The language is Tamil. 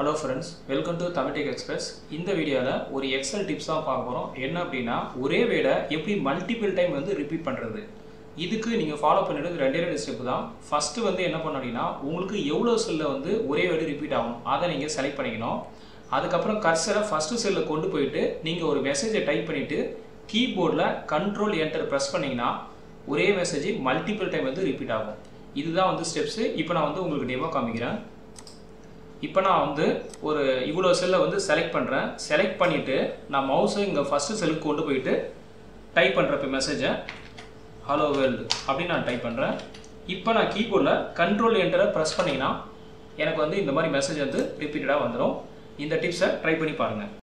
hello friends welcome to Tamil tech express இந்த வீடியோவில் ஒரு எக்ஸல் டிப்ஸ் தான் பார்க்க போகிறோம் என்ன அப்படின்னா ஒரே வேடை எப்படி மல்டிபிள் டைம் வந்து ரிப்பீட் பண்ணுறது இதுக்கு நீங்கள் ஃபாலோ பண்ணிடுறது ரெண்டே ரெண்டு ஸ்டெப் தான் ஃபஸ்ட்டு வந்து என்ன பண்ணணும் அப்படின்னா உங்களுக்கு எவ்வளோ செல்லில் வந்து ஒரே வேர்டு ரிப்பீட் ஆகும் அதை நீங்கள் செலக்ட் பண்ணிக்கணும் அதுக்கப்புறம் கர்சரை ஃபஸ்ட்டு செல்லில் கொண்டு போயிட்டு நீங்கள் ஒரு மெசேஜை டைப் பண்ணிவிட்டு கீபோர்டில் கண்ட்ரோல் என்டர் ப்ரெஸ் பண்ணிங்கன்னா ஒரே மெசேஜ் மல்டிபிள் டைம் வந்து ரிப்பீட் ஆகும் இதுதான் வந்து ஸ்டெப்ஸு இப்போ நான் வந்து உங்களுக்கு டெமோ காமிக்கிறேன் இப்போ நான் வந்து ஒரு இவ்வளோ செல்லை வந்து செலக்ட் பண்ணுறேன் செலக்ட் பண்ணிவிட்டு நான் மவுஸை இங்கே ஃபஸ்ட்டு செல்லுக்கு கொண்டு போயிட்டு டைப் பண்ணுறப்ப மெசேஜை ஹலோ வேர்ல்டு அப்படின்னு நான் டைப் பண்ணுறேன் இப்போ நான் கீபோர்டில் கண்ட்ரோல் என்டரை ப்ரெஸ் பண்ணிங்கன்னா எனக்கு வந்து இந்த மாதிரி மெசேஜ் வந்து ரிப்பீட்டடாக வந்துடும் இந்த டிப்ஸை ட்ரை பண்ணி பாருங்கள்